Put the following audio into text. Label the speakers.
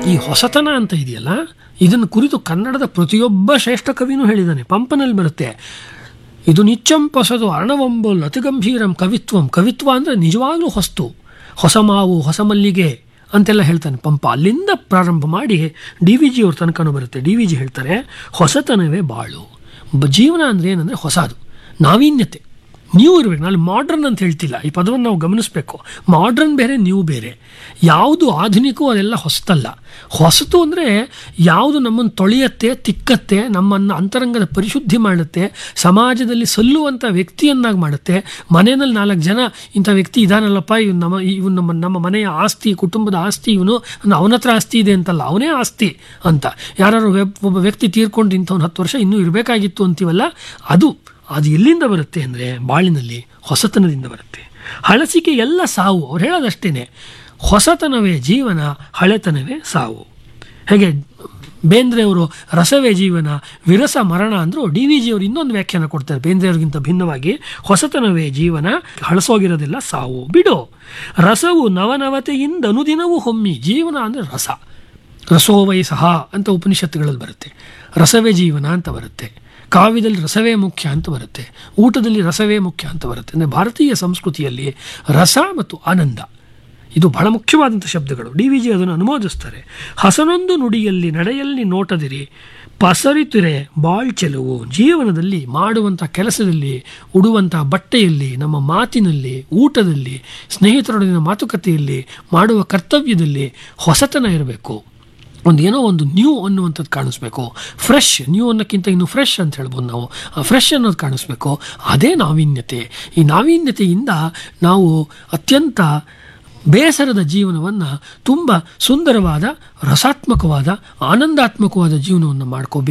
Speaker 1: ಈ ಹೊಸತನ ಅಂತ ಇದೆಯಲ್ಲ ಇದನ್ನು ಕುರಿತು ಕನ್ನಡದ ಪ್ರತಿಯೊಬ್ಬ ಶ್ರೇಷ್ಠ ಕವಿನೂ ಹೇಳಿದ್ದಾನೆ ಪಂಪನಲ್ಲಿ ಬರುತ್ತೆ ಇದು ನಿಚ್ಚಂ ಹೊಸದು ಅರ್ಣವಂಬೋಲ್ ಅತಿ ಗಂಭೀರಂ ಕವಿತ್ವಂ ಕವಿತ್ವ ಅಂದರೆ ನಿಜವಾಗ್ಲೂ ಹೊಸ್ತು ಹೊಸ ಮಾವು ಹೊಸ ಮಲ್ಲಿಗೆ ಅಂತೆಲ್ಲ ಹೇಳ್ತಾನೆ ಪಂಪ ಅಲ್ಲಿಂದ ಪ್ರಾರಂಭ ಮಾಡಿ ಡಿ ವಿ ಜಿ ಅವ್ರ ತನಕನೂ ಬರುತ್ತೆ ಡಿ ವಿ ಜಿ ಹೇಳ್ತಾರೆ ಹೊಸತನವೇ ಬಾಳು ಬ- ಜೀವನ ಅಂದರೆ ಏನಂದರೆ ಹೊಸದು ನಾವೀನ್ಯತೆ ನ್ಯೂ ಇರಬೇಕು ನಾನು ಮಾಡ್ರನ್ ಅಂತ ಹೇಳ್ತಿಲ್ಲ ಈ ಪದವನ್ನು ನಾವು ಗಮನಿಸಬೇಕು ಮಾಡ್ರನ್ ಬೇರೆ ನ್ಯೂ ಬೇರೆ ಯಾವುದು ಆಧುನಿಕವೋ ಅದೆಲ್ಲ ಹೊಸತಲ್ಲ ಹೊಸತು ಅಂದರೆ ಯಾವುದು ನಮ್ಮನ್ನು ತೊಳೆಯತ್ತೆ ತಿಕ್ಕತ್ತೆ ನಮ್ಮನ್ನು ಅಂತರಂಗದ ಪರಿಶುದ್ಧಿ ಮಾಡುತ್ತೆ ಸಮಾಜದಲ್ಲಿ ಸಲ್ಲುವಂಥ ವ್ಯಕ್ತಿಯನ್ನಾಗಿ ಮಾಡುತ್ತೆ ಮನೆಯಲ್ಲಿ ನಾಲ್ಕು ಜನ ಇಂಥ ವ್ಯಕ್ತಿ ಇದಾನಲ್ಲಪ್ಪ ಇವನು ನಮ್ಮ ಇವನು ನಮ್ಮ ನಮ್ಮ ಮನೆಯ ಆಸ್ತಿ ಕುಟುಂಬದ ಆಸ್ತಿ ಇವನು ಅವನ ಹತ್ರ ಆಸ್ತಿ ಇದೆ ಅಂತಲ್ಲ ಅವನೇ ಆಸ್ತಿ ಅಂತ ಯಾರು ಒಬ್ಬ ವ್ಯಕ್ತಿ ತೀರ್ಕೊಂಡು ಇಂಥವ್ನು ಹತ್ತು ವರ್ಷ ಇನ್ನೂ ಇರಬೇಕಾಗಿತ್ತು ಅಂತೀವಲ್ಲ ಅದು ಅದು ಎಲ್ಲಿಂದ ಬರುತ್ತೆ ಅಂದರೆ ಬಾಳಿನಲ್ಲಿ ಹೊಸತನದಿಂದ ಬರುತ್ತೆ ಹಳಸಿಕೆ ಎಲ್ಲ ಸಾವು ಅವ್ರು ಹೇಳೋದಷ್ಟೇನೆ ಹೊಸತನವೇ ಜೀವನ ಹಳೆತನವೇ ಸಾವು ಹೇಗೆ ಬೇಂದ್ರೆಯವರು ರಸವೇ ಜೀವನ ವಿರಸ ಮರಣ ಅಂದರು ಡಿ ವಿ ಜಿಯವರು ಇನ್ನೊಂದು ವ್ಯಾಖ್ಯಾನ ಕೊಡ್ತಾರೆ ಬೇಂದ್ರೆಯವ್ರಿಗಿಂತ ಭಿನ್ನವಾಗಿ ಹೊಸತನವೇ ಜೀವನ ಹಳಸೋಗಿರೋದೆಲ್ಲ ಸಾವು ಬಿಡು ರಸವು ನವನವತೆಯಿಂದ ಅನುದಿನವೂ ಹೊಮ್ಮಿ ಜೀವನ ಅಂದರೆ ರಸ ರಸೋವೈ ಸಹ ಅಂತ ಉಪನಿಷತ್ತುಗಳಲ್ಲಿ ಬರುತ್ತೆ ರಸವೇ ಜೀವನ ಅಂತ ಬರುತ್ತೆ ಕಾವ್ಯದಲ್ಲಿ ರಸವೇ ಮುಖ್ಯ ಅಂತ ಬರುತ್ತೆ ಊಟದಲ್ಲಿ ರಸವೇ ಮುಖ್ಯ ಅಂತ ಬರುತ್ತೆ ಅಂದರೆ ಭಾರತೀಯ ಸಂಸ್ಕೃತಿಯಲ್ಲಿ ರಸ ಮತ್ತು ಆನಂದ ಇದು ಬಹಳ ಮುಖ್ಯವಾದಂಥ ಶಬ್ದಗಳು ಡಿ ವಿ ಜಿ ಅದನ್ನು ಅನುಮೋದಿಸ್ತಾರೆ ಹಸನೊಂದು ನುಡಿಯಲ್ಲಿ ನಡೆಯಲ್ಲಿ ನೋಟದಿರಿ ಪಸರಿತಿರೆ ಬಾಳ್ ಚೆಲುವು ಜೀವನದಲ್ಲಿ ಮಾಡುವಂಥ ಕೆಲಸದಲ್ಲಿ ಉಡುವಂಥ ಬಟ್ಟೆಯಲ್ಲಿ ನಮ್ಮ ಮಾತಿನಲ್ಲಿ ಊಟದಲ್ಲಿ ಸ್ನೇಹಿತರೊಡನೆ ಮಾತುಕತೆಯಲ್ಲಿ ಮಾಡುವ ಕರ್ತವ್ಯದಲ್ಲಿ ಹೊಸತನ ಇರಬೇಕು ಒಂದು ಏನೋ ಒಂದು ನ್ಯೂ ಅನ್ನುವಂಥದ್ದು ಕಾಣಿಸ್ಬೇಕು ಫ್ರೆಶ್ ನ್ಯೂ ಅನ್ನೋಕ್ಕಿಂತ ಇನ್ನು ಫ್ರೆಶ್ ಅಂತ ಹೇಳ್ಬೋದು ನಾವು ಆ ಫ್ರೆಶ್ ಅನ್ನೋದು ಕಾಣಿಸ್ಬೇಕು ಅದೇ ನಾವೀನ್ಯತೆ ಈ ನಾವೀನ್ಯತೆಯಿಂದ ನಾವು ಅತ್ಯಂತ ಬೇಸರದ ಜೀವನವನ್ನು ತುಂಬ ಸುಂದರವಾದ ರಸಾತ್ಮಕವಾದ ಆನಂದಾತ್ಮಕವಾದ ಜೀವನವನ್ನು ಮಾಡ್ಕೋಬೇಕು